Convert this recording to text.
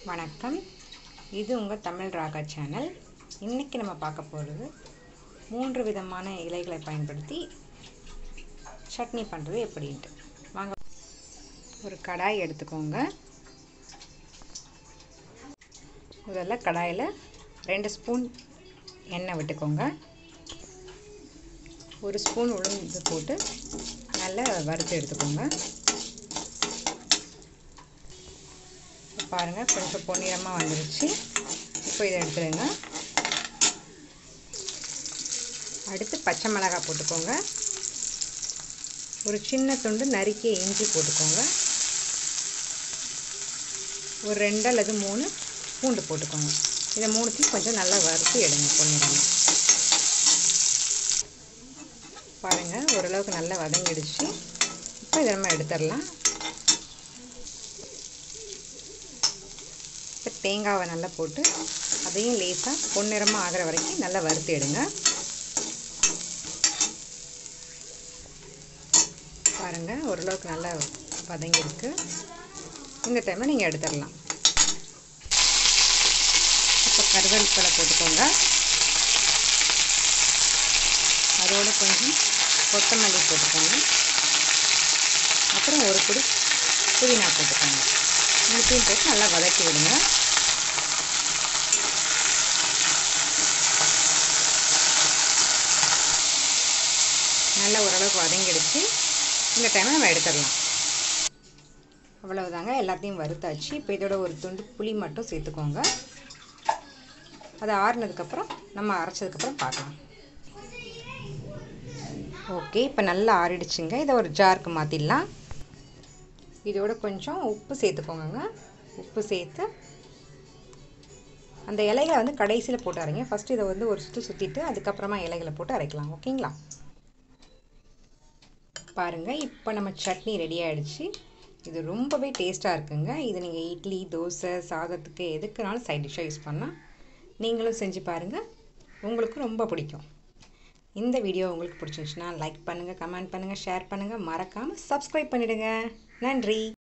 வணக்கம் இது உங்கள் தமிழ் ராகா சேனல் இன்றைக்கி நம்ம பார்க்க போகிறது மூன்று விதமான இலைகளை பயன்படுத்தி சட்னி பண்ணுறது எப்படின்ட்டு வாங்க ஒரு கடாய் எடுத்துக்கோங்க முதல்ல கடாயில் ரெண்டு ஸ்பூன் எண்ணெய் விட்டுக்கோங்க ஒரு ஸ்பூன் உளுந்து போட்டு நல்லா வறுத்து எடுத்துக்கோங்க பாருங்கள் கொஞ்சம் பொன்னிறமாக வந்துருச்சு இப்போ இதை எடுத்துடுங்க அடுத்து பச்சை மிளகாய் போட்டுக்கோங்க ஒரு சின்ன துண்டு நறுக்கிய இஞ்சி போட்டுக்கோங்க ஒரு ரெண்டு அல்லது மூணு பூண்டு போட்டுக்கோங்க இதை மூணுத்தையும் கொஞ்சம் நல்லா வறுத்து எடுங்க பொன்னிறமாக பாருங்கள் ஓரளவுக்கு நல்லா வதங்கிடுச்சு இப்போ இதை நம்ம எடுத்துடலாம் இப்போ தேங்காவை நல்லா போட்டு அதையும் லேசாக பொன்னிறமாக ஆகிற வரைக்கும் நல்லா வறுத்து எடுங்க பாருங்கள் ஓரளவுக்கு நல்லா வதங்கியிருக்கு இந்த டைமில் நீங்கள் எடுத்துடலாம் இப்போ கருவேப்பிலை போட்டுக்கோங்க அதோட கொஞ்சம் கொத்தமல்லி போட்டுக்கோங்க அப்புறம் ஒரு பொடி புதினா போட்டுக்கோங்க மூத்தையும் போட்டு நல்லா வதக்கி விடுங்க நல்லா ஓரளவுக்கு வதங்கிடுச்சு இந்த டைமை நம்ம எடுத்துடலாம் அவ்வளவுதாங்க எல்லாத்தையும் வறுத்தாச்சு இப்போ இதோட ஒரு துண்டு புளி மட்டும் சேர்த்துக்கோங்க அது ஆறுனதுக்கப்புறம் நம்ம அரைச்சதுக்கப்புறம் பார்க்கலாம் ஓகே இப்போ நல்லா ஆறிடுச்சுங்க இதை ஒரு ஜாருக்கு மாற்றிடலாம் இதோட கொஞ்சம் உப்பு சேர்த்துக்கோங்க உப்பு சேர்த்து அந்த இலைகளை வந்து கடைசியில் போட்டு அரைங்க ஃபஸ்ட்டு இதை வந்து ஒரு சுற்று சுற்றிட்டு அதுக்கப்புறமா இலைகளை போட்டு அரைக்கலாம் ஓகேங்களா பாருங்கள் இப்போ நம்ம சட்னி ரெடி ஆகிடுச்சு இது ரொம்பவே டேஸ்ட்டாக இருக்குங்க இது நீங்கள் இட்லி தோசை சாதத்துக்கு எதுக்குனாலும் சைட் டிஷ்ஷாக யூஸ் பண்ணால் நீங்களும் செஞ்சு பாருங்கள் உங்களுக்கு ரொம்ப பிடிக்கும் இந்த வீடியோ உங்களுக்கு பிடிச்சிருந்துச்சுன்னா லைக் பண்ணுங்கள் கமெண்ட் பண்ணுங்கள் ஷேர் பண்ணுங்கள் மறக்காமல் சப்ஸ்கிரைப் பண்ணிவிடுங்க நன்றி